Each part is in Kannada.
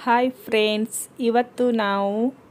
ಹಾಯ್ ಫ್ರೆಂಡ್ಸ್ ಇವತ್ತು ನಾವು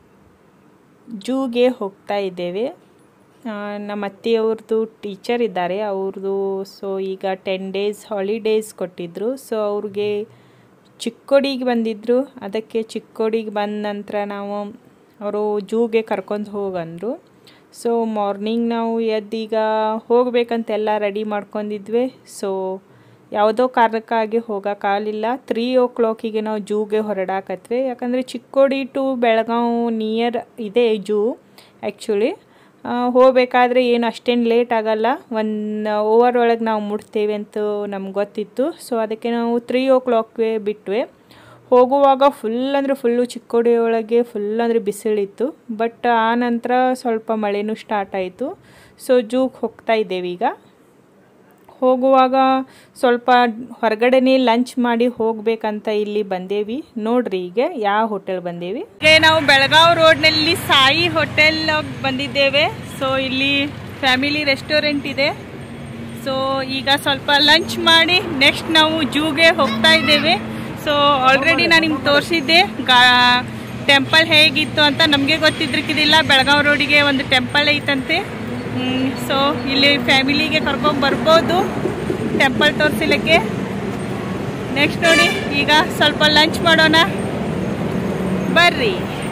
ಜೂಗೆ ಹೋಗ್ತಾ ಇದ್ದೇವೆ ಆ, ನಮ್ಮ ಅತ್ತೆಯವ್ರದ್ದು ಟೀಚರ್ ಇದ್ದಾರೆ ಅವ್ರದ್ದು ಸೊ ಈಗ ಟೆನ್ ಡೇಸ್ ಹಾಲಿಡೇಸ್ ಕೊಟ್ಟಿದ್ದರು ಸೊ ಅವ್ರಿಗೆ ಚಿಕ್ಕೋಡಿಗೆ ಬಂದಿದ್ದರು ಅದಕ್ಕೆ ಚಿಕ್ಕೋಡಿಗೆ ಬಂದ ನಂತರ ನಾವು ಅವರು ಜೂಗೆ ಕರ್ಕೊಂಡು ಹೋಗಂದರು ಸೊ ಮಾರ್ನಿಂಗ್ ನಾವು ಎದ್ದೀಗ ಹೋಗ್ಬೇಕಂತೆಲ್ಲ ರೆಡಿ ಮಾಡ್ಕೊಂಡಿದ್ವಿ ಸೊ ಯಾವುದೋ ಕಾರಣಕ್ಕಾಗಿ ಹೋಗೋಕ್ಕಾಗಲಿಲ್ಲ ತ್ರೀ ಓ ಕ್ಲಾಕಿಗೆ ನಾವು ಜೂಗೆ ಹೊರಡಾಕತ್ವಿ ಯಾಕಂದರೆ ಚಿಕ್ಕೋಡಿ ಟು ಬೆಳಗಾವ್ ನಿಯರ್ ಇದೆ ಜೂ ಆ್ಯಕ್ಚುಲಿ ಹೋಗಬೇಕಾದ್ರೆ ಏನು ಅಷ್ಟೇನು ಲೇಟ್ ಆಗಲ್ಲ ಒನ್ ಓವರ್ ಒಳಗೆ ನಾವು ಮುಟ್ತೇವೆ ಅಂತ ನಮ್ಗೆ ಗೊತ್ತಿತ್ತು ಸೊ ಅದಕ್ಕೆ ನಾವು ತ್ರೀ ಓ ಕ್ಲಾಕ್ಗೆ ಬಿಟ್ವಿ ಹೋಗುವಾಗ ಫುಲ್ ಅಂದರೆ ಫುಲ್ಲು ಚಿಕ್ಕೋಡಿ ಒಳಗೆ ಫುಲ್ ಅಂದರೆ ಬಿಸಿಲಿತ್ತು ಬಟ್ ಆ ನಂತರ ಸ್ವಲ್ಪ ಮಳೆನೂ ಸ್ಟಾರ್ಟ್ ಆಯಿತು ಸೊ ಜೂಗೆ ಹೋಗ್ತಾ ಇದ್ದೇವೆ ಈಗ ಹೋಗುವಾಗ ಸ್ವಲ್ಪ ಹೊರಗಡೆನೇ ಲಂಚ್ ಮಾಡಿ ಹೋಗ್ಬೇಕಂತ ಇಲ್ಲಿ ಬಂದೇವಿ ನೋಡ್ರಿ ಈಗ ಯಾವ ಹೋಟೆಲ್ ಬಂದೇವಿ ನಾವು ಬೆಳಗಾವ್ ರೋಡ್ನಲ್ಲಿ ಸಾಯಿ ಹೋಟೆಲ್ ಬಂದಿದ್ದೇವೆ ಸೊ ಇಲ್ಲಿ ಫ್ಯಾಮಿಲಿ ರೆಸ್ಟೋರೆಂಟ್ ಇದೆ ಸೊ ಈಗ ಸ್ವಲ್ಪ ಲಂಚ್ ಮಾಡಿ ನೆಕ್ಸ್ಟ್ ನಾವು ಜೂಗೆ ಹೋಗ್ತಾ ಇದ್ದೇವೆ ಸೊ ಆಲ್ರೆಡಿ ನಾನು ನಿಮ್ಗೆ ತೋರಿಸಿದ್ದೆ ಗಾ ಟೆಂಪಲ್ ಹೇಗಿತ್ತು ಅಂತ ನಮಗೆ ಗೊತ್ತಿದ್ರಕ್ಕಿದಿಲ್ಲ ಬೆಳಗಾವ್ ರೋಡಿಗೆ ಒಂದು ಟೆಂಪಲ್ ಐತಂತೆ ಸೊ ಇಲ್ಲಿ ಫ್ಯಾಮಿಲಿಗೆ ಕರ್ಕೊಂಡು ಬರ್ಬೋದು ಟೆಂಪಲ್ ತೋರಿಸಲಿಕ್ಕೆ ನೆಕ್ಸ್ಟ್ ನೋಡಿ ಈಗ ಸ್ವಲ್ಪ ಲಂಚ್ ಮಾಡೋಣ ಬರ್ರಿ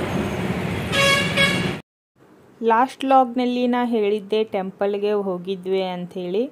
ಲಾಸ್ಟ್ ಲಾಗ್ನಲ್ಲಿ ನಾ ಹೇಳಿದ್ದೆ ಟೆಂಪಲ್ಗೆ ಹೋಗಿದ್ವಿ ಅಂಥೇಳಿ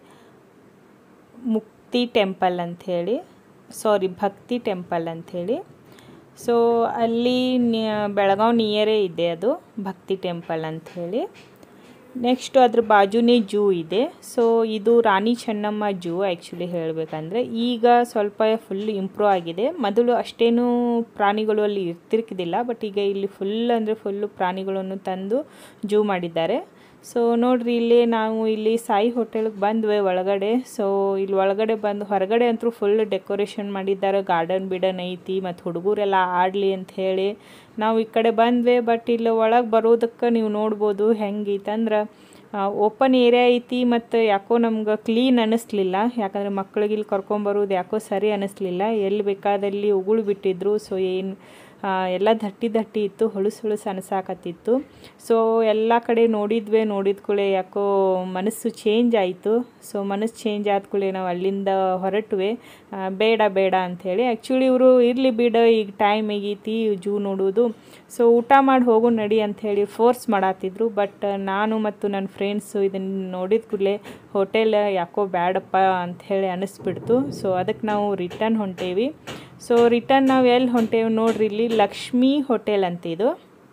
ಮುಕ್ತಿ ಟೆಂಪಲ್ ಅಂಥೇಳಿ ಸಾರಿ ಭಕ್ತಿ ಟೆಂಪಲ್ ಅಂಥೇಳಿ ಸೊ ಅಲ್ಲಿ ಬೆಳಗಾವ್ ನಿಯರೇ ಇದೆ ಅದು ಭಕ್ತಿ ಟೆಂಪಲ್ ಅಂಥೇಳಿ ನೆಕ್ಸ್ಟು ಅದ್ರ ಬಾಜುನೇ ಜೂ ಇದೆ ಸೊ ಇದು ರಾಣಿ ಚೆನ್ನಮ್ಮ ಜೂ ಆ್ಯಕ್ಚುಲಿ ಹೇಳಬೇಕಂದ್ರೆ ಈಗ ಸ್ವಲ್ಪ ಫುಲ್ ಇಂಪ್ರೂವ್ ಆಗಿದೆ ಮೊದಲು ಅಷ್ಟೇನು ಪ್ರಾಣಿಗಳು ಅಲ್ಲಿ ಇರ್ತಿರ್ಕಿದಿಲ್ಲ ಬಟ್ ಈಗ ಇಲ್ಲಿ ಫುಲ್ ಅಂದರೆ ಫುಲ್ಲು ಪ್ರಾಣಿಗಳನ್ನು ತಂದು ಜೂ ಮಾಡಿದ್ದಾರೆ ಸೊ ನೋಡ್ರಿ ಇಲ್ಲಿ ನಾವು ಇಲ್ಲಿ ಸಾಯಿ ಹೋಟೆಲ್ಗೆ ಬಂದ್ವಿ ಒಳಗಡೆ ಸೊ ಇಲ್ಲಿ ಒಳಗಡೆ ಬಂದು ಹೊರಗಡೆ ಅಂತೂ ಫುಲ್ ಡೆಕೋರೇಷನ್ ಮಾಡಿದ್ದಾರೆ ಗಾರ್ಡನ್ ಬಿಡನ್ ಐತಿ ಮತ್ತು ಹುಡುಗರೆಲ್ಲ ಆಡಲಿ ಅಂತ ಹೇಳಿ ನಾವು ಈ ಕಡೆ ಬಂದ್ವಿ ಬಟ್ ಇಲ್ಲಿ ಒಳಗೆ ಬರೋದಕ್ಕೆ ನೀವು ನೋಡ್ಬೋದು ಹೆಂಗೈತಂದ್ರೆ ಓಪನ್ ಏರಿಯಾ ಐತಿ ಮತ್ತು ಯಾಕೋ ನಮ್ಗೆ ಕ್ಲೀನ್ ಅನ್ನಿಸ್ಲಿಲ್ಲ ಯಾಕಂದರೆ ಮಕ್ಳಿಗೆ ಇಲ್ಲಿ ಕರ್ಕೊಂಬರೋದು ಯಾಕೋ ಸರಿ ಅನ್ನಿಸ್ಲಿಲ್ಲ ಎಲ್ಲಿ ಬೇಕಾದಲ್ಲಿ ಉಗುಳು ಬಿಟ್ಟಿದ್ರು ಸೊ ಏನು ಎಲ್ಲ ದಟ್ಟಿ ದಟ್ಟಿ ಇತ್ತು ಹೊಳಸು ಹೊಳಸು ಅನ್ಸಾಕತ್ತಿತ್ತು ಸೊ ಎಲ್ಲ ಕಡೆ ನೋಡಿದ್ವಿ ನೋಡಿದ ಕೂಡಲೇ ಯಾಕೋ ಮನಸ್ಸು ಚೇಂಜ್ ಆಯಿತು ಸೊ ಮನಸ್ಸು ಚೇಂಜ್ ಆದ ಕೂಡಲೇ ನಾವು ಅಲ್ಲಿಂದ ಹೊರಟ್ವಿ ಬೇಡ ಬೇಡ ಅಂಥೇಳಿ ಆ್ಯಕ್ಚುಲಿ ಇವರು ಇರಲಿ ಬಿಡ ಈಗ ಟೈಮ್ ಆಗೈತಿ ಜೂ ನೋಡೋದು ಸೊ ಊಟ ಮಾಡಿ ಹೋಗು ನಡಿ ಅಂಥೇಳಿ ಫೋರ್ಸ್ ಮಾಡತ್ತಿದ್ರು ಬಟ್ ನಾನು ಮತ್ತು ನನ್ನ ಫ್ರೆಂಡ್ಸು ಇದನ್ನು ನೋಡಿದ ಕೂಡಲೇ ಹೋಟೆಲ್ ಯಾಕೋ ಬ್ಯಾಡಪ್ಪ ಅಂಥೇಳಿ ಅನ್ನಿಸ್ಬಿಡ್ತು ಸೊ ಅದಕ್ಕೆ ನಾವು ರಿಟರ್ನ್ ಹೊಂಟೇವಿ ಸೊ ರಿಟರ್ನ್ ನಾವು ಎಲ್ಲಿ ಹೊಂಟೇವಿ ನೋಡ್ರಿ ಇಲ್ಲಿ ಲಕ್ಷ್ಮೀ ಹೋಟೆಲ್ ಅಂತ ಇದು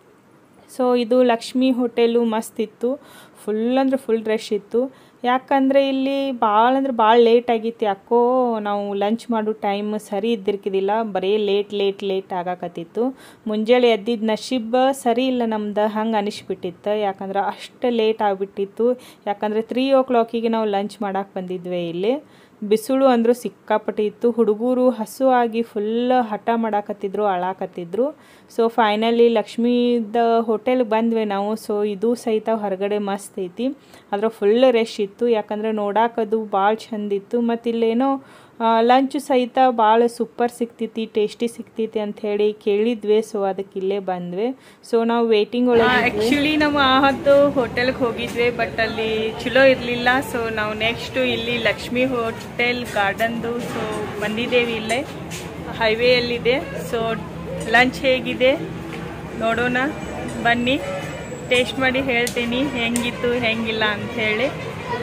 ಸೊ ಇದು ಲಕ್ಷ್ಮೀ ಹೋಟೆಲು ಮಸ್ತ್ ಇತ್ತು ಫುಲ್ ಅಂದರೆ ಫುಲ್ ರಶ್ ಇತ್ತು ಯಾಕಂದರೆ ಇಲ್ಲಿ ಭಾಳ ಅಂದ್ರೆ ಭಾಳ ಲೇಟ್ ಆಗಿತ್ತು ಯಾಕೋ ನಾವು ಲಂಚ್ ಮಾಡೋ ಟೈಮ್ ಸರಿ ಇದ್ದಿರ್ಕಿದಿಲ್ಲ ಬರೀ ಲೇಟ್ ಲೇಟ್ ಲೇಟ್ ಆಗಾಕತ್ತಿತ್ತು ಮುಂಜಾನೆ ಎದ್ದಿದ್ದು ನಶೀಬ್ ಸರಿ ಇಲ್ಲ ನಮ್ದು ಹಂಗೆ ಅನಿಸ್ಬಿಟ್ಟಿತ್ತು ಯಾಕಂದ್ರೆ ಅಷ್ಟು ಲೇಟ್ ಆಗಿಬಿಟ್ಟಿತ್ತು ಯಾಕಂದರೆ ತ್ರೀ ಓ ಕ್ಲಾಕಿಗೆ ನಾವು ಲಂಚ್ ಮಾಡಕ್ಕೆ ಬಂದಿದ್ವಿ ಇಲ್ಲಿ ಬಿಸಿಲು ಅಂದರೂ ಸಿಕ್ಕಾಪಟ್ಟೆ ಇತ್ತು ಹುಡುಗರು ಹಸು ಆಗಿ ಫುಲ್ ಹಠ ಮಾಡಾಕತ್ತಿದ್ರು ಅಳಾಕತ್ತಿದ್ರು ಸೊ ಫೈನಲಿ ಲಕ್ಷ್ಮೀದ ಹೋಟೆಲ್ಗೆ ಬಂದ್ವಿ ನಾವು ಸೊ ಇದು ಸಹಿತ ಹೊರಗಡೆ ಮಸ್ತ್ ಐತಿ ಅದ್ರ ಫುಲ್ ರಶ್ ಇತ್ತು ಯಾಕಂದರೆ ನೋಡಾಕದು ಭಾಳ ಚಂದ ಇತ್ತು ಮತ್ತು ಇಲ್ಲೇನೋ ಲಂಚ್ ಸಹಿತ ಭಾಳ ಸೂಪರ್ ಸಿಕ್ತೈತಿ ಟೇಸ್ಟಿ ಸಿಕ್ತೈತಿ ಅಂತ ಹೇಳಿ ಕೇಳಿದ್ವಿ ಸೊ ಅದಕ್ಕೆ ಇಲ್ಲೇ ಬಂದ್ವಿ ಸೊ ನಾವು ವೇಟಿಂಗ್ ಒಳಗೆ ಆ್ಯಕ್ಚುಲಿ ನಾವು ಆ ಹೊತ್ತು ಹೋಟೆಲ್ಗೆ ಹೋಗಿದ್ವಿ ಬಟ್ ಅಲ್ಲಿ ಚಲೋ ಇರಲಿಲ್ಲ ಸೊ ನಾವು ನೆಕ್ಸ್ಟು ಇಲ್ಲಿ ಲಕ್ಷ್ಮೀ ಹೋಟೆಲ್ ಗಾರ್ಡನ್ದು ಸೊ ಬಂದಿದ್ದೇವೆ ಇಲ್ಲೇ ಹೈವೇಯಲ್ಲಿದೆ ಸೊ ಲಂಚ್ ಹೇಗಿದೆ ನೋಡೋಣ ಬನ್ನಿ ಟೇಸ್ಟ್ ಮಾಡಿ ಹೇಳ್ತೀನಿ ಹೆಂಗಿತ್ತು ಹೆಂಗಿಲ್ಲ ಅಂಥೇಳಿ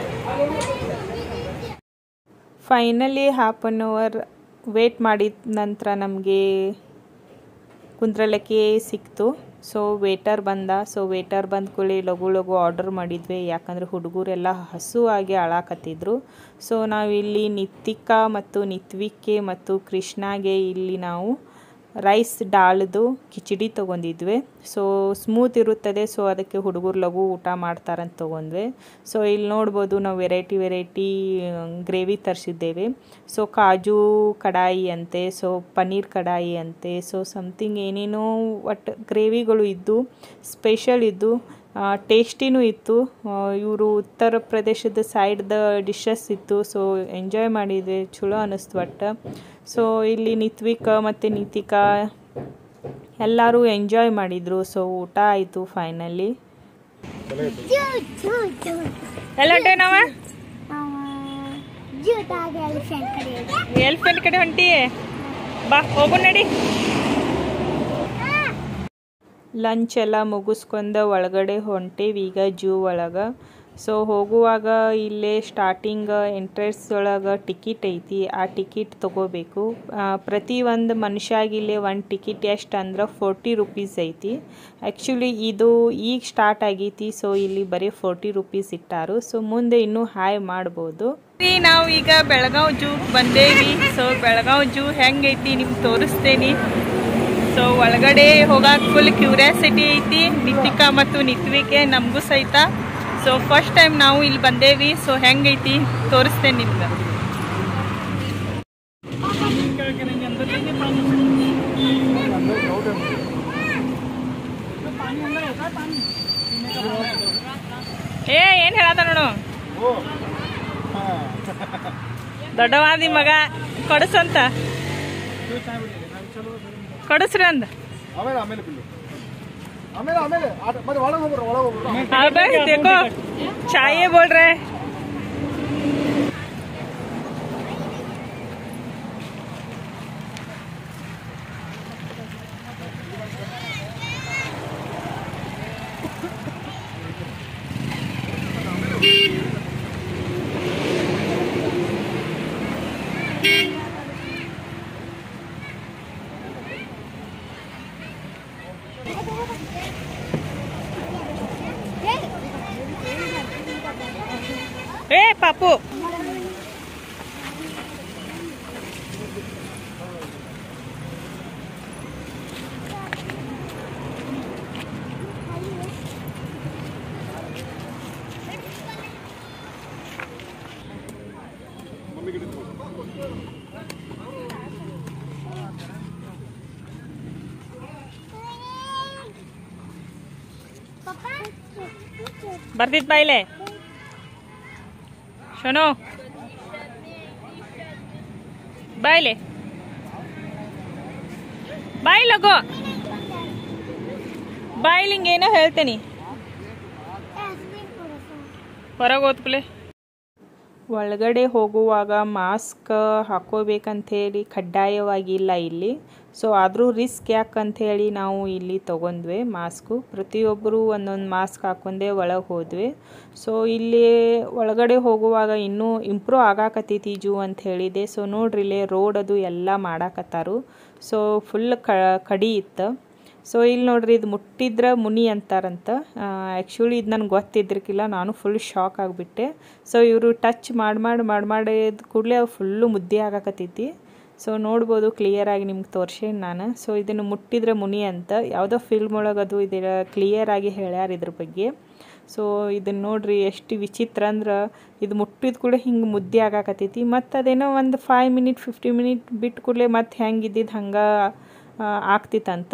finally half an hour wait ಮಾಡಿದ ನಂತರ ನಮಗೆ ಕುಂದ್ರಲಿಕ್ಕೆ ಸಿಕ್ತು ಸೊ ವೇಟರ್ ಬಂದ ಸೊ ವೇಟರ್ ಬಂದ ಕೂಡಲೇ ಲಘು ಲಘು ಆರ್ಡರ್ ಮಾಡಿದ್ವಿ ಯಾಕಂದರೆ ಹುಡುಗರೆಲ್ಲ ಹಸು ಆಗಿ ಅಳಾಕತ್ತಿದ್ರು ಸೊ ನಾವಿಲ್ಲಿ ನಿತ್ತಿಕಾ ಮತ್ತು ನಿತ್ವಿಕೆ ಮತ್ತು ಕೃಷ್ಣಾಗೆ ಇಲ್ಲಿ ನಾವು ರೈಸ್ ಡಾಳ್ದು ಕಿಚಡಿ ತೊಗೊಂಡಿದ್ವಿ ಸೊ ಸ್ಮೂತ್ ಇರುತ್ತದೆ ಸೊ ಅದಕ್ಕೆ ಹುಡುಗರು ಲಘು ಊಟ ಮಾಡ್ತಾರಂತ ತೊಗೊಂಡ್ವಿ ಸೊ ಇಲ್ಲಿ ನೋಡ್ಬೋದು ನಾವು ವೆರೈಟಿ ವೆರೈಟಿ ಗ್ರೇವಿ ತರಿಸಿದ್ದೇವೆ ಸೊ ಕಾಜು ಕಡಾಯಿ ಅಂತೆ ಸೊ ಪನ್ನೀರ್ ಕಡಾಯಿ ಅಂತೆ ಸೊ ಸಮಥಿಂಗ್ ಏನೇನೋ ಒಟ್ಟು ಗ್ರೇವಿಗಳು ಇದ್ದು ಸ್ಪೆಷಲ್ ಇದ್ದು ಟೇಸ್ಟಿನೂ ಇತ್ತು ಇವರು ಉತ್ತರ ಪ್ರದೇಶದ ಸೈಡ್ದ ಡಿಶಸ್ ಇತ್ತು ಸೊ ಎಂಜಾಯ್ ಮಾಡಿದ್ವಿ ಚಲೋ ಅನ್ನಿಸ್ತು ಒಟ್ಟು ಸೊ ಇಲ್ಲಿ ನಿತ್ವಿಕ ಮತ್ತು ನೀತಿಕಾ ಎಲ್ಲರೂ ಎಂಜಾಯ್ ಮಾಡಿದರು ಸೊ ಊಟ ಆಯಿತು ಫೈನಲಿ ಎಲ್ಲ ಹೊಂಟೇವ್ ನಾವ ಎಲ್ಫೆಂಟ್ ಕಡೆ ಹೊಂಟಿ ಬಾ ಹೋಗು ನಡಿ ಲಂಚ್ ಎಲ್ಲ ಮುಗಿಸ್ಕೊಂಡು ಒಳಗಡೆ ಹೊಂಟೇವಿ ಈಗ ಜೂ ಒಳಗೆ ಸೊ ಹೋಗುವಾಗ ಇಲ್ಲೇ ಸ್ಟಾರ್ಟಿಂಗ್ ಎಂಟ್ರೆನ್ಸ್ ಒಳಗೆ ಟಿಕೆಟ್ ಐತಿ ಆ ಟಿಕೆಟ್ ತೊಗೋಬೇಕು ಆ, ಪ್ರತಿ ಒಂದು ಮನುಷ್ಯಾಗ ಇಲ್ಲಿ ಒಂದು ಟಿಕೆಟ್ ಎಷ್ಟು ಅಂದ್ರೆ ಫೋರ್ಟಿ ರುಪೀಸ್ ಐತಿ ಆ್ಯಕ್ಚುಲಿ ಇದು ಈಗ ಸ್ಟಾರ್ಟ್ ಆಗೈತಿ ಸೊ ಇಲ್ಲಿ ಬರೀ ಫೋರ್ಟಿ ರುಪೀಸ್ ಇಟ್ಟಾರು ಸೊ ಮುಂದೆ ಇನ್ನೂ ಹಾಯ್ ಮಾಡ್ಬೋದು ನಾವು ಈಗ ಬೆಳಗಾವ್ ಜೂ ಬಂದೇವಿ ಸೊ ಬೆಳಗಾವ್ ಜೂ ಹೆಂಗೈತಿ ನಿಮ್ಗೆ ತೋರಿಸ್ತೇನೆ ಸೊ ಒಳಗಡೆ ಹೋಗಕ್ಕೆ ಫುಲ್ ಕ್ಯೂರಿಯಾಸಿಟಿ ಐತಿ ನಿತಿಕಾ ಮತ್ತು ನಿತ್ವಿಕೆ ನಮಗೂ ಸಹಿತ ಸೊ ಫಸ್ಟ್ ಟೈಮ್ ನಾವು ಇಲ್ಲಿ ಬಂದೇವಿ ಸೊ ಹೆಂಗೈತಿ ತೋರಿಸ್ತೇನೆ ನಿಮ್ಗೆ ಏ ಏನ್ ಹೇಳತ್ತ ನೋಡು ದೊಡ್ಡವಾದಿ ಮಗ ಕೊಡಸಂತ ಕೊಡಸ್ರಿ ಅಂದ ಆಮೇಲೆ ಆಮೇಲೆ ಬಿಲ್ಲು ಆಮೇಲೆ ಆಮೇಲೆ ಆಟ- ಮತ್ತೆ ಒಳಗೆ ಹೋಗ್ರು ಒಳಗೆ ಹೋಗ್ರು अबे देखो चाहिए बोल रहे हैं ए पापू ಬರ್ತಿತ್ ಬಾಯ್ಲೆ ಶೋನು ಬಾಯ್ಲೆ ಬಾಯ್ ಲಗೋ ಬಾಯ್ಲಿಂಗ್ ಏನೋ ಹೇಳ್ತೇನಿ ಹೊರಗೆ ಓದ್ಕಲೆ ಒಳಗಡೆ ಹೋಗುವಾಗ ಮಾಸ್ಕ್ ಹಾಕೋಬೇಕಂಥೇಳಿ ಕಡ್ಡಾಯವಾಗಿಲ್ಲ ಇಲ್ಲಿ ಸೊ ಆದರೂ ರಿಸ್ಕ್ ಯಾಕಂಥೇಳಿ ನಾವು ಇಲ್ಲಿ ತೊಗೊಂಡ್ವಿ ಮಾಸ್ಕು ಪ್ರತಿಯೊಬ್ಬರು ಒಂದೊಂದು ಮಾಸ್ಕ್ ಹಾಕೊಂಡೇ ಒಳಗೆ ಹೋದ್ವಿ ಸೊ ಇಲ್ಲಿ ಒಳಗಡೆ ಹೋಗುವಾಗ ಇನ್ನೂ ಇಂಪ್ರೂವ್ ಆಗಾಕತ್ತೈತಿ ಜೂ ಅಂತ ಹೇಳಿದೆ ಸೊ ನೋಡ್ರಿ ಇಲ್ಲೇ ರೋಡ್ ಅದು ಎಲ್ಲ ಮಾಡಾಕತ್ತಾರು ಸೊ ಫುಲ್ ಕಡಿ ಇತ್ತು ಸೊ ಇಲ್ಲಿ ನೋಡ್ರಿ ಇದು ಮುಟ್ಟಿದ್ರೆ ಮುನಿ ಅಂತಾರಂತ ಆ್ಯಕ್ಚುಲಿ ಇದು ನನಗೆ ಗೊತ್ತಿದ್ರಕ್ಕಿಲ್ಲ ನಾನು ಫುಲ್ ಶಾಕ್ ಆಗಿಬಿಟ್ಟೆ ಸೊ ಇವರು ಟಚ್ ಮಾಡಿ ಮಾಡಿ ಮಾಡಿ ಮಾಡಿದ ಕೂಡಲೇ ಫುಲ್ಲು ಮುದ್ದೆ ಆಗಾಕತ್ತೈತಿ ಸೊ ನೋಡ್ಬೋದು ಕ್ಲಿಯರಾಗಿ ನಿಮ್ಗೆ ತೋರ್ಸೇನು ನಾನು ಸೊ ಇದನ್ನು ಮುಟ್ಟಿದ್ರೆ ಮುನಿ ಅಂತ ಯಾವುದೋ ಫಿಲ್ಮ್ ಒಳಗೆ ಅದು ಇದರ ಕ್ಲಿಯರಾಗಿ ಹೇಳ್ಯಾರ ಇದ್ರ ಬಗ್ಗೆ ಸೊ ಇದನ್ನು ನೋಡ್ರಿ ಎಷ್ಟು ವಿಚಿತ್ರ ಅಂದ್ರೆ ಇದು ಮುಟ್ಟಿದ ಕೂಡ ಹಿಂಗೆ ಮುದ್ದೆ ಆಗಾಕತ್ತೈತಿ ಮತ್ತು ಅದೇನೋ ಒಂದು ಫೈವ್ ಮಿನಿಟ್ ಫಿಫ್ಟಿ ಮಿನಿಟ್ ಬಿಟ್ಟು ಕೂಡಲೇ ಮತ್ತೆ ಹೆಂಗೆ ಇದ್ದಿದ್ದು ಹಂಗೆ ಆಗ್ತಿತ್ತಂತ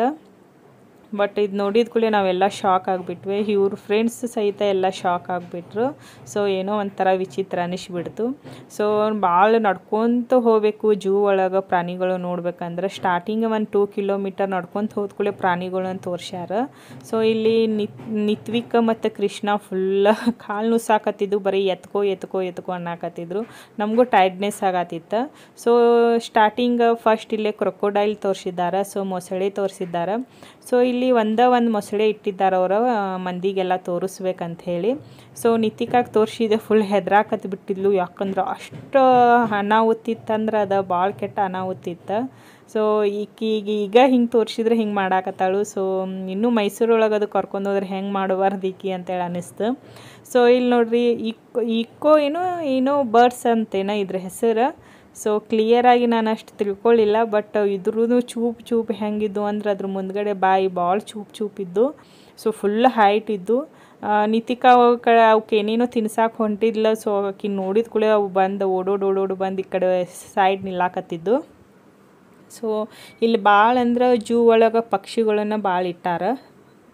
ಬಟ್ ಇದು ನೋಡಿದ ಕೂಡಲೇ ನಾವೆಲ್ಲ ಶಾಕ್ ಆಗಿಬಿಟ್ವಿ ಇವ್ರ ಫ್ರೆಂಡ್ಸ್ ಸಹಿತ ಎಲ್ಲ ಶಾಕ್ ಆಗಿಬಿಟ್ರು ಸೊ ಏನೋ ಒಂಥರ ವಿಚಿತ್ರ ಅನಿಸ್ಬಿಡ್ತು ಸೊ ಭಾಳ ನಡ್ಕೊತ ಹೋಗಬೇಕು ಜೂ ಒಳಗೆ ಪ್ರಾಣಿಗಳು ನೋಡ್ಬೇಕಂದ್ರೆ ಸ್ಟಾರ್ಟಿಂಗ್ ಒಂದು ಟೂ ಕಿಲೋಮೀಟರ್ ನಡ್ಕೊತ ಹೋದ ಕೂಡಲೇ ಪ್ರಾಣಿಗಳನ್ನ ತೋರ್ಸ್ಯಾರ ಸೊ ಇಲ್ಲಿ ನಿತ್ ನಿತ್ವಿಕ ಮತ್ತು ಕೃಷ್ಣ ಫುಲ್ ಕಾಲು ನುಸಾಕತ್ತಿದ್ದು ಬರೀ ಎತ್ಕೋ ಎತ್ಕೋ ಎತ್ಕೋ ಅನ್ನಕತ್ತಿದ್ರು ನಮಗೂ ಟೈರ್ಡ್ನೆಸ್ ಆಗತ್ತಿತ್ತು ಸೊ ಸ್ಟಾರ್ಟಿಂಗ್ ಫಸ್ಟ್ ಇಲ್ಲೇ ಕ್ರೊಕೊಡೈಲ್ ತೋರಿಸಿದ್ದಾರೆ ಸೊ ಮೊಸಳೆ ತೋರಿಸಿದ್ದಾರೆ ಸೊ ಇಲ್ಲಿ ಒಂದೇ ಒಂದು ಮೊಸಳೆ ಇಟ್ಟಿದ್ದಾರೆ ಅವರ ಮಂದಿಗೆಲ್ಲ ತೋರಿಸ್ಬೇಕಂತ ಹೇಳಿ ಸೊ ನಿತಿಕಾಗೆ ತೋರಿಸಿದೆ ಫುಲ್ ಹೆದ್ರಾಕತ್ ಬಿಟ್ಟಿದ್ಲು ಯಾಕಂದ್ರೆ ಅಷ್ಟು ಅನಾಹುತಿತ್ತಂದ್ರೆ ಅದು ಭಾಳ ಕೆಟ್ಟ ಅನಾಹುತಿತ್ತು ಸೊ ಈಕೀಗ ಈಗ ಹಿಂಗೆ ತೋರಿಸಿದ್ರೆ ಹಿಂಗೆ ಮಾಡಾಕತ್ತಾಳು ಸೊ ಇನ್ನೂ ಮೈಸೂರೊಳಗೆ ಅದು ಕರ್ಕೊಂಡು ಹೋದ್ರೆ ಹೆಂಗೆ ಮಾಡಬಾರ್ದು ಈಕಿ ಅಂತೇಳಿ ಅನ್ನಿಸ್ತು ಸೊ ಇಲ್ಲಿ ನೋಡ್ರಿ ಇಕ್ಕೋ ಇಕ್ಕೋ ಏನೋ ಏನೋ ಬರ್ಡ್ಸ್ ಅಂತೇನೋ ಇದ್ರ ಹೆಸರು ಸೊ ಕ್ಲಿಯರಾಗಿ ನಾನು ಅಷ್ಟು ತಿಳ್ಕೊಳ್ಳಿಲ್ಲ ಬಟ್ ಇದ್ರೂ ಚೂಪ್ ಚೂಪ್ ಹೆಂಗಿದ್ದು ಅಂದ್ರೆ ಅದ್ರ ಮುಂದ್ಗಡೆ ಬಾಯಿ ಭಾಳ ಚೂಪ್ ಚೂಪ್ ಇದ್ದು ಸೊ ಫುಲ್ ಹೈಟ್ ಇದ್ದು ನಿತಿಕಾ ಕ ಅವಕ್ಕೆ ಏನೇನೋ ತಿನ್ಸಾಕೆ ಹೊಂಟಿದ್ಲ ಸೊ ಆಕಿ ನೋಡಿದ ಕೂಡಲೇ ಅವು ಬಂದು ಓಡೋಡು ಓಡೋಡು ಬಂದು ಈ ಕಡೆ ಸೈಡ್ ನಿಲ್ಲಾಕತ್ತಿದ್ದು ಸೊ ಇಲ್ಲಿ ಭಾಳ ಅಂದ್ರೆ ಜೂ ಒಳಗೆ ಪಕ್ಷಿಗಳನ್ನು ಭಾಳ ಇಟ್ಟಾರ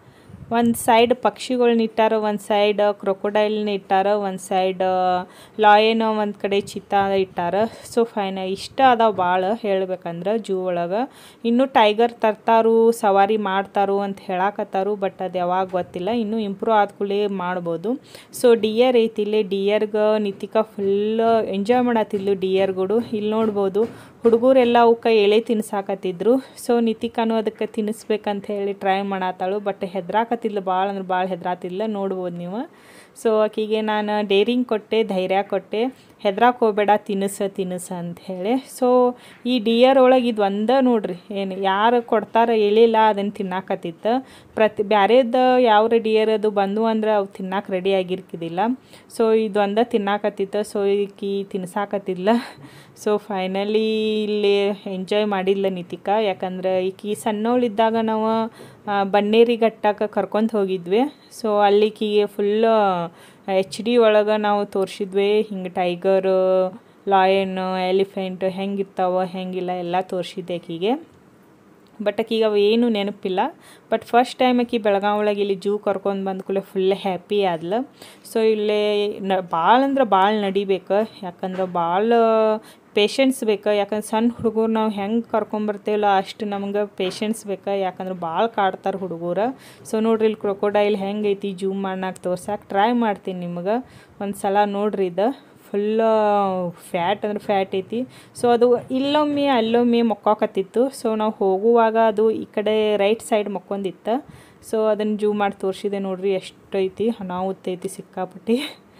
ಒಂದು ಸೈಡ್ ಪಕ್ಷಿಗಳ್ನ ಇಟ್ಟಾರ ಒಂದು ಸೈಡ್ ಕ್ರೊಕೊಡೈಲ್ನ ಇಟ್ಟಾರ ಒಂದು ಸೈಡ್ ಲಾಯನ್ ಒಂದು ಕಡೆ ಚಿತ್ತ ಇಟ್ಟಾರ ಸೊ ಫೈನ್ ಇಷ್ಟ ಅದಾವ ಭಾಳ ಹೇಳ್ಬೇಕಂದ್ರೆ ಜೂ ಒಳಗೆ ಇನ್ನೂ ಟೈಗರ್ ತರ್ತಾರು ಸವಾರಿ ಮಾಡ್ತಾರು ಅಂತ ಹೇಳಾಕತ್ತಾರು ಬಟ್ ಅದು ಯಾವಾಗ ಗೊತ್ತಿಲ್ಲ ಇನ್ನೂ ಇಂಪ್ರೂವ್ ಆದ್ಕೂಡಲೇ ಮಾಡ್ಬೋದು ಸೊ ಡಿಯರ್ ಐತಿ ಇಲ್ಲಿ ಡಿಯರ್ಗೆ ನಿತಿಕಾ ಫುಲ್ ಎಂಜಾಯ್ ಮಾಡತ್ತಿದ್ಲು ಡಿಯರ್ಗಳು ಇಲ್ಲಿ ನೋಡ್ಬೋದು ಹುಡುಗರೆಲ್ಲ ಅವಕ್ಕೆ ಎಳೆ ತಿನ್ಸಾಕತ್ತಿದ್ರು ಸೊ ನಿತಿಕಾನು ಅದಕ್ಕೆ ತಿನ್ನಿಸ್ಬೇಕಂತ ಹೇಳಿ ಟ್ರೈ ಮಾಡತ್ತಾಳು ಬಟ್ ಹೆದ್ರಾಕತ್ತಿದ್ಲು ಭಾಳ ಅಂದ್ರೆ ಭಾಳ ಹೆದ್ರಾತಿದ್ಲ ನೋಡ್ಬೋದು ನೀವು ಸೊ ಆಕಿಗೆ ನಾನು ಡೇರಿಂಗ್ ಕೊಟ್ಟೆ ಧೈರ್ಯ ಕೊಟ್ಟೆ ಹೆದ್ರಾಕ್ ಹೋಗ್ಬೇಡ ತಿನ್ನಿಸ ತಿನ್ನಿಸ ಅಂತ ಹೇಳಿ ಸೊ ಈ ಡಿಯರ್ ಒಳಗೆ ಇದು ಒಂದೇ ನೋಡ್ರಿ ಏನು ಯಾರು ಕೊಡ್ತಾರ ಎಳಿಲ್ಲ ಅದನ್ನು ತಿನ್ನಾಕತ್ತಿತ್ತು ಪ್ರತಿ ಬ್ಯಾರೇದು ಯಾವ ಡಿಯರ್ ಅದು ಬಂದು ಅಂದ್ರೆ ಅವು ತಿನ್ನಕ್ಕೆ ರೆಡಿ ಆಗಿರ್ಕಿದಿಲ್ಲ ಸೊ ಇದು ಒಂದೇ ತಿನ್ನಾಕತ್ತಿತ್ತು ಸೊ ಈಕಿ ತಿನ್ಸಾಕತ್ತಿದ್ಲ ಸೊ ಫೈನಲಿ ಇಲ್ಲಿ ಎಂಜಾಯ್ ಮಾಡಿಲ್ಲ ನಿತಿಕಾ ಯಾಕಂದ್ರೆ ಈಕಿ ಸಣ್ಣವಳಿದ್ದಾಗ ನಾವು ಬನ್ನೇರಿ ಘಟ್ಟಕ್ಕೆ ಕರ್ಕೊಂಡು ಹೋಗಿದ್ವಿ ಸೊ ಅಲ್ಲಿಕಿಗೆ ಫುಲ್ ಎಚ್ ಡಿ ಒಳಗೆ ನಾವು ತೋರಿಸಿದ್ವಿ ಹಿಂಗೆ ಟೈಗರು ಲಾಯನ್ ಎಲಿಫೆಂಟ್ ಹೆಂಗಿರ್ತಾವ ಹೆಂಗಿಲ್ಲ ಎಲ್ಲ ತೋರಿಸಿದ್ದೆ ಆಕಿಗೆ ಬಟ್ ಆಕಿಗೆ ಅವು ಏನು ನೆನಪಿಲ್ಲ ಬಟ್ ಫಸ್ಟ್ ಟೈಮ್ ಆಕಿ ಬೆಳಗಾವಿ ಒಳಗೆ ಇಲ್ಲಿ ಜೂ ಕರ್ಕೊಂಡು ಬಂದ ಕೂಡಲೇ ಫುಲ್ ಹ್ಯಾಪಿ ಆದ್ಲು ಸೊ ಇಲ್ಲೇ ನ ಭಾಳ ಅಂದ್ರೆ ಭಾಳ ನಡಿಬೇಕು ಯಾಕಂದ್ರೆ ಭಾಳ ಪೇಷನ್ಸ್ ಬೇಕು ಯಾಕಂದ್ರೆ ಸಣ್ಣ ಹುಡುಗರು ನಾವು ಹೆಂಗೆ ಕರ್ಕೊಂಬರ್ತೀವಲ್ಲ ಅಷ್ಟು ನಮ್ಗೆ ಪೇಷನ್ಸ್ ಬೇಕು ಯಾಕಂದ್ರೆ ಭಾಳ ಕಾಡ್ತಾರೆ ಹುಡುಗರು ಸೊ ನೋಡ್ರಿ ಇಲ್ಲಿ ಕ್ರೊಕೊಡೈಲ್ ಹೆಂಗೈತಿ ಜೂಮ್ ಮಾಡಕ್ಕೆ ತೋರ್ಸಕ್ಕೆ ಟ್ರೈ ಮಾಡ್ತೀನಿ ನಿಮಗೆ ಒಂದು ಸಲ ನೋಡ್ರಿ ಇದು ಫುಲ್ ಫ್ಯಾಟ್ ಅಂದ್ರೆ ಫ್ಯಾಟ್ ಐತಿ ಸೊ ಅದು ಇಲ್ಲೊಮ್ಮೆ ಅಲ್ಲೊಮ್ಮೆ ಮೊಕ್ಕಾಕತ್ತಿತ್ತು ಸೊ ನಾವು ಹೋಗುವಾಗ ಅದು ಈ ಕಡೆ ರೈಟ್ ಸೈಡ್ ಮೊಕ್ಕೊಂದಿತ್ತು ಸೊ ಅದನ್ನು ಜೂ ಮಾಡಿ ತೋರಿಸಿದೆ ನೋಡ್ರಿ ಎಷ್ಟು ಐತಿ ಅನಾಹುತ್ತೈತಿ ಸಿಕ್ಕಾಪಟ್ಟಿ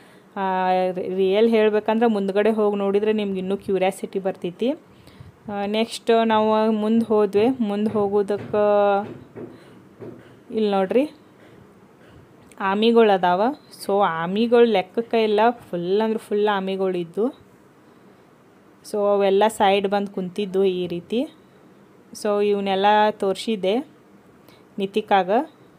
ರಿಯಲ್ ಹೇಳ್ಬೇಕಂದ್ರೆ ಮುಂದ್ಗಡೆ ಹೋಗಿ ನೋಡಿದರೆ ನಿಮ್ಗೆ ಇನ್ನೂ ಕ್ಯೂರಿಯಾಸಿಟಿ ಬರ್ತೈತಿ ನೆಕ್ಸ್ಟ್ ನಾವು ಮುಂದೆ ಹೋದ್ವಿ ಮುಂದೆ ಹೋಗೋದಕ್ಕೆ ಇಲ್ಲಿ ನೋಡ್ರಿ ಆಮಿಗಳು ಅದಾವ ಸೊ ಆಮಿಗಳು ಲೆಕ್ಕಕ್ಕೆ ಇಲ್ಲ ಫುಲ್ ಅಂದ್ರೆ ಫುಲ್ ಆಮಿಗಳು ಇದ್ದು ಸೊ ಅವೆಲ್ಲ ಸೈಡ್ ಬಂದು ಕುಂತಿದ್ದು ಈ ರೀತಿ ಸೊ ಇವನ್ನೆಲ್ಲ ತೋರಿಸಿದ್ದೆ ನಿತಿಕಾಗ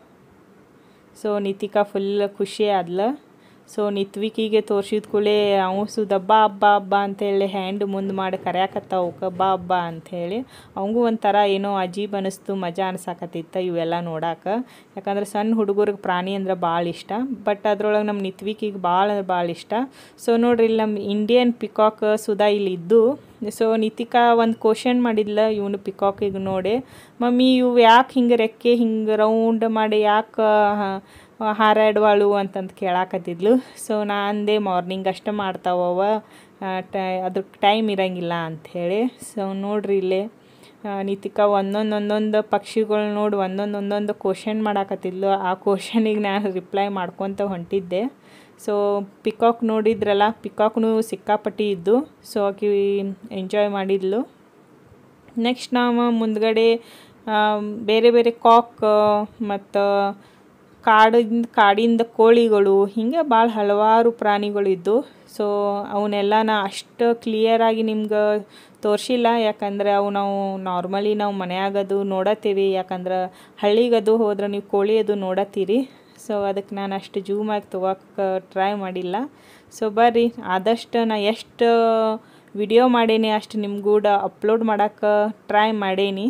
ಸೊ ನಿತಿಕಾ ಫುಲ್ ಖುಷಿ ಆದ್ಲ ಸೊ ನಿತ್ವಿಕಿಗೆ ತೋರ್ಸಿದ ಕೂಡಲೇ ಅವು ಸುದಬ್ಬ ಹಬ್ಬ ಹಬ್ಬ ಅಂತೇಳಿ ಹ್ಯಾಂಡ್ ಮುಂದೆ ಮಾಡಿ ಕರ್ಯಾಕತ್ತಾವ ಅವಕ್ಕೆ ಬಾ ಹಬ್ಬ ಅಂಥೇಳಿ ಅವಂಗೂ ಒಂಥರ ಏನೋ ಅಜೀಬ್ ಅನಿಸ್ತು ಮಜಾ ಅನ್ಸಾಕತ್ತಿತ್ತ ಇವೆಲ್ಲ ನೋಡಕ್ಕೆ ಯಾಕಂದ್ರೆ ಸಣ್ಣ ಹುಡುಗರಿಗೆ ಪ್ರಾಣಿ ಅಂದ್ರೆ ಭಾಳ ಇಷ್ಟ ಬಟ್ ಅದ್ರೊಳಗೆ ನಮ್ಮ ನಿತ್ವಿಕಿಗೆ ಭಾಳ ಅಂದ್ರೆ ಭಾಳ ಇಷ್ಟ ಸೊ ನೋಡ್ರಿ ಇಲ್ಲಿ ನಮ್ಮ ಇಂಡಿಯನ್ ಪಿಕಾಕ್ ಸುಧಾ ಇಲ್ಲಿ ಇದ್ದು ಸೊ ನಿತಿಕಾ ಒಂದು ಕ್ವಶನ್ ಮಾಡಿದ್ಲ ಇವನು ಪಿಕಾಕಿಗೆ ನೋಡಿ ಮಮ್ಮಿ ಇವು ಯಾಕೆ ಹಿಂಗೆ ರೆಕ್ಕೆ ಹಿಂಗೆ ರೌಂಡ್ ಮಾಡಿ ಯಾಕೆ ಹಾರಾಡುವಾಳು ಅಂತಂದು ಕೇಳಾಕತ್ತಿದ್ಲು ಸೊ ನಾ ಅಂದೆ ಮಾರ್ನಿಂಗ್ ಅಷ್ಟೇ ಮಾಡ್ತಾವವ ಟೈ ಅದಕ್ಕೆ ಟೈಮ್ ಇರಂಗಿಲ್ಲ ಅಂಥೇಳಿ ಸೊ ನೋಡ್ರಿ ಇಲ್ಲೇ ನಿತಿಕಾ ಒಂದೊಂದು ಒಂದೊಂದು ಪಕ್ಷಿಗಳು ನೋಡಿ ಒಂದೊಂದು ಒಂದೊಂದು ಕ್ವಶನ್ ಮಾಡಾಕತ್ತಿದ್ಲು ಆ ಕ್ವಶನಿಗೆ ನಾನು ರಿಪ್ಲೈ ಮಾಡ್ಕೊತ ಹೊಂಟಿದ್ದೆ ಸೊ ಪಿಕಾಕ್ ನೋಡಿದ್ರಲ್ಲ ಪಿಕಾಕ್ನು ಸಿಕ್ಕಾಪಟ್ಟಿ ಇದ್ದು ಸೊ ಆಕಿ ಎಂಜಾಯ್ ಮಾಡಿದ್ಲು ನೆಕ್ಸ್ಟ್ ನಾವು ಮುಂದ್ಗಡೆ ಬೇರೆ ಬೇರೆ ಕಾಕ್ ಮತ್ತು ಕಾಡಿಂದ ಕಾಡಿಂದ ಕೋಳಿಗಳು ಹೀಗೆ ಭಾಳ ಹಲವಾರು ಪ್ರಾಣಿಗಳಿದ್ದು ಸೊ ಅವನ್ನೆಲ್ಲ ನಾ ಅಷ್ಟು ಕ್ಲಿಯರಾಗಿ ನಿಮ್ಗೆ ತೋರಿಸಿಲ್ಲ ಯಾಕಂದ್ರೆ ಅವು ನಾವು ನಾರ್ಮಲಿ ನಾವು ಮನೆಯಾಗದು ನೋಡತ್ತೀವಿ ಯಾಕಂದ್ರೆ ಹಳ್ಳಿಗದು ಹೋದ್ರೆ ನೀವು ಕೋಳಿ ಅದು ನೋಡತ್ತೀರಿ ಸೊ ಅದಕ್ಕೆ ನಾನು ಅಷ್ಟು ಜೂಮಾಗಿ ತೊಗೋಕ್ಕೆ ಟ್ರೈ ಮಾಡಿಲ್ಲ ಸೊ ಬರ್ರಿ ಆದಷ್ಟು ನಾ ಎಷ್ಟು ವಿಡಿಯೋ ಮಾಡೇನಿ ಅಷ್ಟು ನಿಮ್ಗೂಡ ಅಪ್ಲೋಡ್ ಮಾಡೋಕ್ಕೆ ಟ್ರೈ ಮಾಡೇನಿ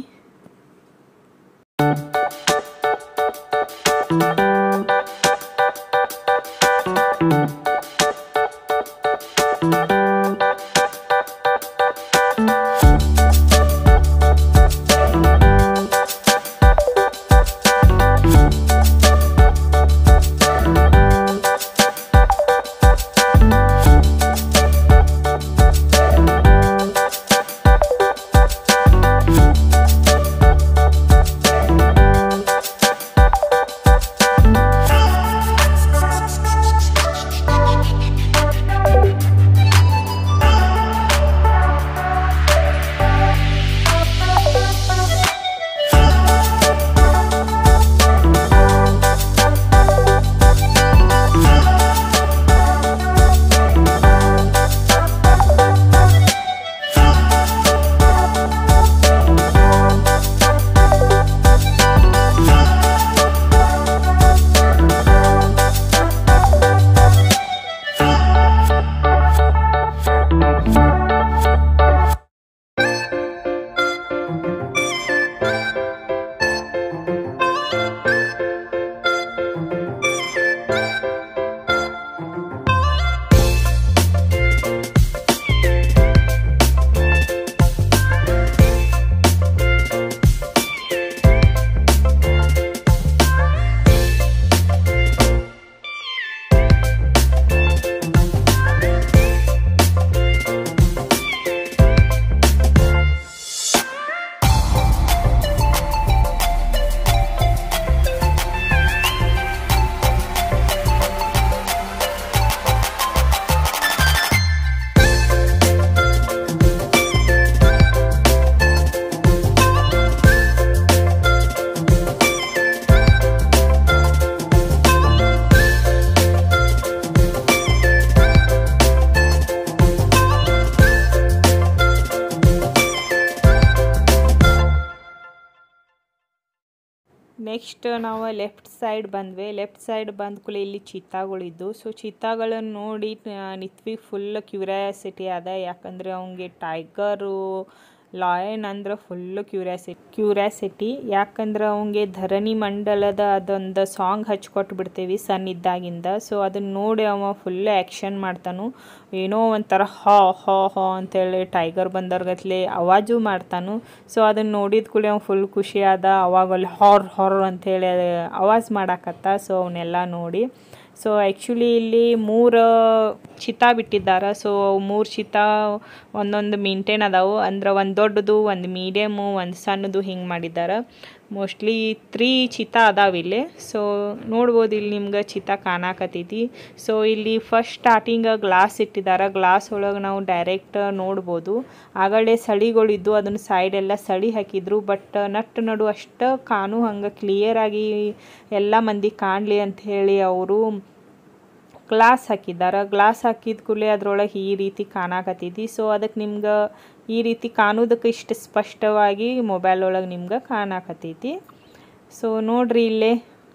ನೆಕ್ಸ್ಟ್ ನಾವು ಲೆಫ್ಟ್ ಸೈಡ್ ಬಂದ್ವಿ ಲೆಫ್ಟ್ ಸೈಡ್ ಬಂದ ಕೂಡಲೇ ಇಲ್ಲಿ ಚೀತಾಗಳಿದ್ದು ಸೊ ಚೀತಾಗಳನ್ನು ನೋಡಿ ನಿತ್ವಿ ಫುಲ್ ಕ್ಯೂರಿಯಾಸಿಟಿ ಅದ ಯಾಕಂದರೆ ಅವನಿಗೆ ಟೈಗರು ಲಾಯನ್ ಅಂದ್ರೆ ಫುಲ್ಲು ಕ್ಯೂರಿಯಾಸಿಟಿ ಕ್ಯೂರಿಯಾಸಿಟಿ ಯಾಕಂದ್ರೆ ಅವನಿಗೆ ಧರಣಿ ಮಂಡಲದ ಅದೊಂದು ಸಾಂಗ್ ಹಚ್ಕೊಟ್ಟು ಬಿಡ್ತೇವೆ ಸಣ್ಣ ಇದ್ದಾಗಿಂದ ಸೊ ಅದನ್ನ ನೋಡಿ ಅವ ಫುಲ್ ಆ್ಯಕ್ಷನ್ ಮಾಡ್ತಾನು ಏನೋ ಒಂಥರ ಹಾ ಹಾ ಹಾ ಅಂತೇಳಿ ಟೈಗರ್ ಬಂದವ್ರಗತ್ಲೆ ಅವಾಜು ಮಾಡ್ತಾನು ಸೊ ಅದನ್ನ ನೋಡಿದ ಕೂಡಲೇ ಅವ್ನು ಫುಲ್ ಖುಷಿ ಆದ ಅವಾಗ ಅಲ್ಲಿ ಹಾರ್ ಹಾರ್ ಅಂತೇಳಿ ಅವಾಜ್ ಮಾಡಾಕತ್ತ ಸೊ ಅವನ್ನೆಲ್ಲ ನೋಡಿ ಸೊ ಆ್ಯಕ್ಚುಲಿ ಇಲ್ಲಿ ಮೂರು ಚಿತಾ ಬಿಟ್ಟಿದ್ದಾರೆ ಸೊ ಮೂರು ಚಿತಾ ಒಂದೊಂದು ಮೇಂಟೈನ್ ಅದಾವು ಅಂದ್ರೆ ಒಂದು ದೊಡ್ಡದು ಒಂದು ಮೀಡಿಯಮು ಒಂದು ಸಣ್ಣದು ಹಿಂಗೆ ಮಾಡಿದ್ದಾರೆ ಮೋಸ್ಟ್ಲಿ ತ್ರೀ ಚಿತಾ ಅದಾವ ಇಲ್ಲಿ ಸೊ ನೋಡ್ಬೋದು ಇಲ್ಲಿ ನಿಮ್ಗೆ ಚಿತಾ ಕಾಣಾಕತ್ತೈತಿ ಸೊ ಇಲ್ಲಿ ಫಸ್ಟ್ ಸ್ಟಾರ್ಟಿಂಗ್ ಗ್ಲಾಸ್ ಇಟ್ಟಿದ್ದಾರೆ ಗ್ಲಾಸ್ ಒಳಗೆ ನಾವು ಡೈರೆಕ್ಟ್ ನೋಡ್ಬೋದು ಆಗಲೇ ಸಳಿಗಳಿದ್ದು ಅದನ್ನು ಸೈಡೆಲ್ಲ ಸಳಿ ಹಾಕಿದ್ರು ಬಟ್ ನಟ್ ನಡು ಅಷ್ಟು ಕಾಣು ಹಂಗೆ ಕ್ಲಿಯರಾಗಿ ಎಲ್ಲ ಮಂದಿ ಕಾಣಲಿ ಅಂತ ಹೇಳಿ ಅವರು ಗ್ಲಾಸ್ ಹಾಕಿದ್ದಾರೆ ಗ್ಲಾಸ್ ಹಾಕಿದ ಕೂಡಲೇ ಅದ್ರೊಳಗೆ ಈ ರೀತಿ ಕಾಣಾಕತ್ತೈತಿ ಸೊ ಅದಕ್ಕೆ ನಿಮ್ಗೆ ಈ ರೀತಿ ಕಾಣೋದಕ್ಕೆ ಇಷ್ಟು ಸ್ಪಷ್ಟವಾಗಿ ಮೊಬೈಲ್ ಒಳಗೆ ನಿಮ್ಗೆ ಕಾಣಾಕತ್ತೈತಿ ಸೊ ನೋಡ್ರಿ ಇಲ್ಲೇ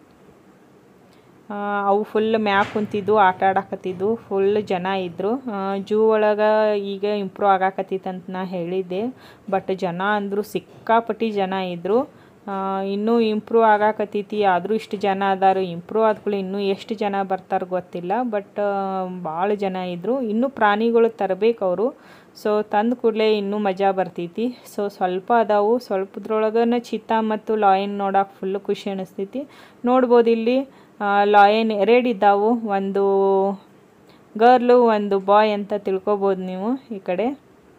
ಅವು ಫುಲ್ ಮ್ಯಾಕ್ ಕುಂತಿದ್ದು ಆಟ ಆಡಾಕತ್ತಿದ್ದು ಫುಲ್ ಜನ ಇದ್ದರು ಜೂ ಒಳಗೆ ಈಗ ಇಂಪ್ರೂವ್ ಆಗಾಕತ್ತೈತೆ ಅಂತ ನಾ ಹೇಳಿದ್ದೆ ಬಟ್ ಜನ ಅಂದರು ಸಿಕ್ಕಾಪಟ್ಟಿ ಜನ ಇದ್ದರು ಇನ್ನೂ ಇಂಪ್ರೂವ್ ಆಗಾಕತ್ತೈತಿ ಆದರೂ ಇಷ್ಟು ಜನ ಅದಾರು ಇಂಪ್ರೂವ್ ಆದ್ಕೂಳೆ ಇನ್ನೂ ಎಷ್ಟು ಜನ ಬರ್ತಾರೆ ಗೊತ್ತಿಲ್ಲ ಬಟ್ ಭಾಳ ಜನ ಇದ್ದರು ಇನ್ನೂ ಪ್ರಾಣಿಗಳು ತರಬೇಕು ಅವರು ಸೊ ತಂದ ಕೂಡಲೇ ಇನ್ನೂ ಮಜಾ ಬರ್ತೈತಿ ಸೊ ಸ್ವಲ್ಪ ಅದಾವು ಸ್ವಲ್ಪದ್ರೊಳಗನ ಚಿತಾ ಮತ್ತು ಲಾಯನ್ ನೋಡಕ್ಕೆ ಫುಲ್ ಖುಷಿ ಅನಿಸ್ತೈತಿ ನೋಡ್ಬೋದು ಇಲ್ಲಿ ಲಾಯನ್ ಎರಡು ಇದ್ದಾವು ಒಂದು ಗರ್ಲು ಒಂದು ಬಾಯ್ ಅಂತ ತಿಳ್ಕೊಬೋದು ನೀವು ಈ ಕಡೆ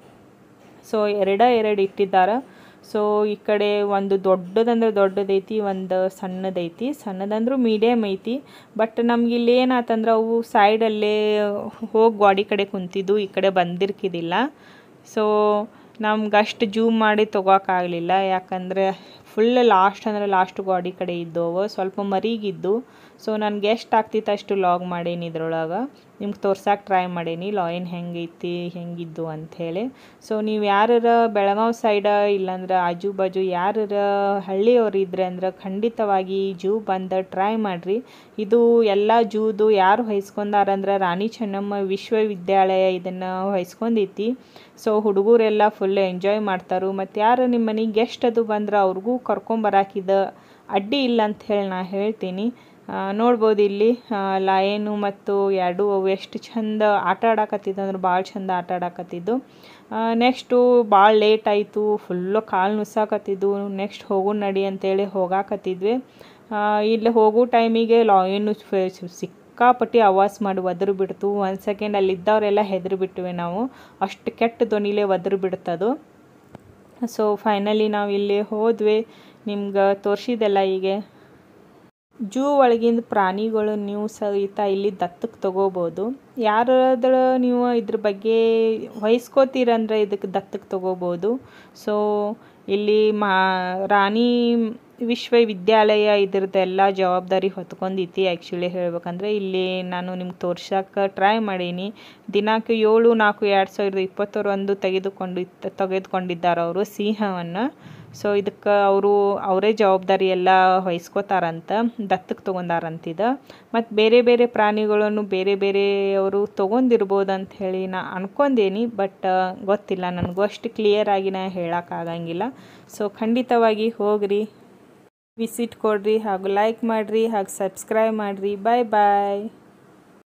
ಸೊ ಎರಡ ಎರಡು ಇಟ್ಟಿದ್ದಾರೆ ಸೊ ಈ ಕಡೆ ಒಂದು ದೊಡ್ಡದಂದ್ರೆ ದೊಡ್ಡದೈತಿ ಒಂದು ಸಣ್ಣದೈತಿ ಸಣ್ಣದಂದ್ರೂ ಮೀಡಿಯಮ್ ಐತಿ ಬಟ್ ನಮ್ಗೆ ಇಲ್ಲಿ ಏನಾತಂದ್ರೆ ಅವು ಸೈಡಲ್ಲೇ ಹೋಗಿ ಗಾಡಿ ಕಡೆ ಕುಂತಿದ್ದು ಈ ಕಡೆ ಬಂದಿರ್ಕಿದಿಲ್ಲ ಸೊ ನಮ್ಗೆ ಅಷ್ಟು ಜೂಮ್ ಮಾಡಿ ತೊಗೋಕ್ಕಾಗಲಿಲ್ಲ ಯಾಕಂದರೆ ಫುಲ್ ಲಾಸ್ಟ್ ಅಂದರೆ ಲಾಸ್ಟ್ ಗಾಡಿ ಕಡೆ ಇದ್ದವು ಸ್ವಲ್ಪ ಮರಿಗಿದ್ದು ಸೊ ನನಗೆ ಎಷ್ಟು ಆಗ್ತಿತ್ತು ಅಷ್ಟು ಲಾಗ್ ಮಾಡೀನಿ ಇದ್ರೊಳಗೆ ನಿಮ್ಗೆ ತೋರ್ಸಕ್ಕೆ ಟ್ರೈ ಮಾಡೀನಿ ಲಾಯಿನ್ ಹೆಂಗೈತಿ ಹೆಂಗಿದ್ದು ಅಂಥೇಳಿ ಸೊ ನೀವು ಯಾರ ಬೆಳಗಾವಿ ಸೈಡ ಇಲ್ಲಾಂದ್ರೆ ಆಜು ಬಾಜು ಯಾರ ಹಳ್ಳಿಯವ್ರು ಇದ್ರೆ ಅಂದ್ರೆ ಖಂಡಿತವಾಗಿ ಜೂ ಬಂದು ಟ್ರೈ ಮಾಡಿರಿ ಇದು ಎಲ್ಲ ಜೂದು ಯಾರು ವಹಿಸ್ಕೊಂಡಾರಂದ್ರೆ ರಾಣಿ ಚೆನ್ನಮ್ಮ ವಿಶ್ವವಿದ್ಯಾಲಯ ಇದನ್ನು ವಹಿಸ್ಕೊಂಡೈತಿ ಸೊ ಹುಡುಗರೆಲ್ಲ ಫುಲ್ ಎಂಜಾಯ್ ಮಾಡ್ತಾರೆ ಮತ್ತು ಯಾರು ನಿಮ್ಮ ಮನೆಗೆ ಗೆಸ್ಟ್ ಅದು ಬಂದ್ರೆ ಅವ್ರಿಗೂ ಕರ್ಕೊಂಬರಾಕಿದ ಅಡ್ಡಿ ಇಲ್ಲ ಅಂತ ಹೇಳಿ ನಾ ಹೇಳ್ತೀನಿ ನೋಡ್ಬೋದು ಇಲ್ಲಿ ಲಾಯನು ಮತ್ತು ಎರಡು ಅವು ಎಷ್ಟು ಚಂದ ಆಟ ಆಡಾಕತ್ತಿದ್ದು ಅಂದ್ರೆ ಭಾಳ ಚಂದ ಆಟ ಆಡಾಕತ್ತಿದ್ದು ನೆಕ್ಸ್ಟು ಭಾಳ ಲೇಟ್ ಆಯಿತು ಫುಲ್ಲು ಕಾಲು ನುಸಾಕತ್ತಿದ್ದು ನೆಕ್ಸ್ಟ್ ಹೋಗು ನಡಿ ಅಂತೇಳಿ ಹೋಗಾಕತ್ತಿದ್ವಿ ಇಲ್ಲಿ ಹೋಗೋ ಟೈಮಿಗೆ ಲಾಯನು ಸಿಕ್ಕಾಪಟ್ಟಿ ಆವಾಸ್ ಮಾಡಿ ಒದ್ರು ಬಿಡ್ತು ಒಂದು ಸೆಕೆಂಡ್ ಅಲ್ಲಿದ್ದವರೆಲ್ಲ ಹೆದರು ಬಿಟ್ವಿ ನಾವು ಅಷ್ಟು ಕೆಟ್ಟ ಧ್ವನಿಲೇ ಒದ್ರು ಬಿಡ್ತದು ಸೊ ಫೈನಲಿ ನಾವು ಇಲ್ಲಿ ಹೋದ್ವಿ ನಿಮ್ಗೆ ತೋರಿಸಿದೆಲ್ಲ ಹೀಗೆ ಜೂ ಒಳಗಿಂದ ಪ್ರಾಣಿಗಳು ನೀವು ಸಹಿತ ಇಲ್ಲಿ ದತ್ತಕ್ಕೆ ತಗೋಬೋದು ಯಾರಾದ್ರ ನೀವು ಇದ್ರ ಬಗ್ಗೆ ವಹಿಸ್ಕೋತೀರಂದ್ರೆ ಇದಕ್ಕೆ ದತ್ತಕ್ಕೆ ತಗೋಬೋದು ಸೊ ಇಲ್ಲಿ ಮಾ ರಾಣಿ ವಿಶ್ವವಿದ್ಯಾಲಯ ಇದ್ರದ್ದೆಲ್ಲ ಜವಾಬ್ದಾರಿ ಹೊತ್ಕೊಂಡೈತಿ ಆ್ಯಕ್ಚುಲಿ ಹೇಳ್ಬೇಕಂದ್ರೆ ಇಲ್ಲಿ ನಾನು ನಿಮ್ಗೆ ತೋರ್ಸಕ್ಕೆ ಟ್ರೈ ಮಾಡೀನಿ ದಿನಾಂಕ ಏಳು ನಾಲ್ಕು ಎರಡು ಸಾವಿರದ ಇಪ್ಪತ್ತರಂದು ತೆಗೆದುಕೊಂಡು ತೆಗೆದುಕೊಂಡಿದ್ದಾರೆ ಅವರು ಸಿಂಹವನ್ನು ಸೊ ಇದಕ್ಕೆ ಅವರು ಅವರೇ ಜವಾಬ್ದಾರಿ ಎಲ್ಲ ವಹಿಸ್ಕೋತಾರಂತ ದತ್ತಕ್ಕೆ ತೊಗೊಂಡಾರಂತಿದ ಮತ್ತು ಬೇರೆ ಬೇರೆ ಪ್ರಾಣಿಗಳನ್ನು ಬೇರೆ ಬೇರೆಯವರು ತೊಗೊಂಡಿರ್ಬೋದು ಅಂತ ಹೇಳಿ ನಾ ಅನ್ಕೊಂಡೇನಿ ಬಟ್ ಗೊತ್ತಿಲ್ಲ ನನಗೂ ಅಷ್ಟು ಕ್ಲಿಯರಾಗಿ ನಾ ಹೇಳೋಕ್ಕಾಗಂಗಿಲ್ಲ ಸೊ ಖಂಡಿತವಾಗಿ ಹೋಗ್ರಿ ವಿಸಿಟ್ ಕೊಡ್ರಿ ಹಾಗೂ ಲೈಕ್ ಮಾಡಿರಿ ಹಾಗೂ ಸಬ್ಸ್ಕ್ರೈಬ್ ಮಾಡಿರಿ ಬಾಯ್ ಬಾಯ್